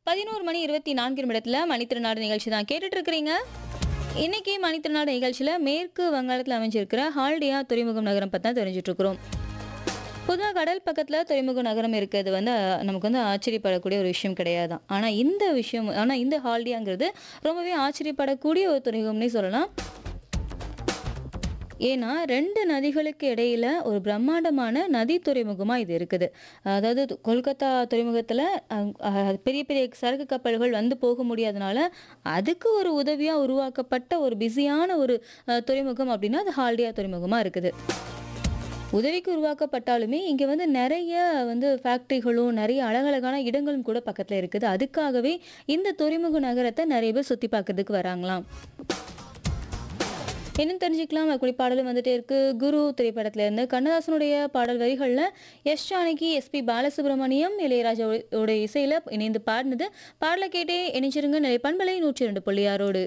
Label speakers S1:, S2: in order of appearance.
S1: பதினோரு மணி இருபத்தி நான்கு நிமிடத்தில் மணித்திருநாடு நிகழ்ச்சி தான் கேட்டுட்டு இருக்கிறீங்க இன்னைக்கு மணித்திருநாடு நிகழ்ச்சியில் மேற்கு வங்காளத்தில் அமைஞ்சிருக்கிற ஹால்டியா துறைமுகம் நகரம் பற்றி தான் தெரிஞ்சுட்டு இருக்கிறோம் பொதுவாக கடல் பக்கத்தில் துறைமுக நகரம் இருக்கிறது வந்து அஹ், நமக்கு வந்து ஆச்சரியப்படக்கூடிய ஒரு விஷயம் கிடையாது ஆனால் இந்த விஷயம் ஆனால் இந்த ஹால்டியாங்கிறது ரொம்பவே ஆச்சரியப்படக்கூடிய ஒரு துறைமுகம்னே சொல்லலாம் ஏன்னா ரெண்டு நதிகளுக்கு இடையில ஒரு பிரம்மாண்டமான நதி துறைமுகமாக இது இருக்குது அதாவது து- கொல்கத்தா துறைமுகத்தில் பெரிய பெரிய சரக்கு கப்பல்கள் வந்து போக முடியாதனால அதுக்கு ஒரு உதவியாக உருவாக்கப்பட்ட ஒரு பிஸியான ஒரு அஹ், துறைமுகம் அப்படின்னா அது ஹால்டியா துறைமுகமாக இருக்குது உதவிக்கு உருவாக்கப்பட்டாலுமே இங்கே வந்து நிறைய வந்து ஃபேக்ட்ரிகளும் நிறைய அழகழகான இடங்களும் கூட பக்கத்தில் இருக்குது அதுக்காகவே இந்த துறைமுக நகரத்தை நிறைய பேர் சுற்றி பார்க்கறதுக்கு வராங்களாம் இன்னும் தெரிஞ்சுக்கலாம் அப்படி பாடலும் வந்துட்டே இருக்கு குரு திரைப்படத்துல இருந்து கண்ணதாசனுடைய பாடல் வரிகளில் எஸ் ஜானகி எஸ்பி பாலசுப்ரமணியம் இளையராஜாவோட இசையில இணைந்து பாடினது பாடலை கேட்டே இணைஞ்சிருங்க நிறைய பண்பலை நூற்றி ரெண்டு புள்ளியாரோடு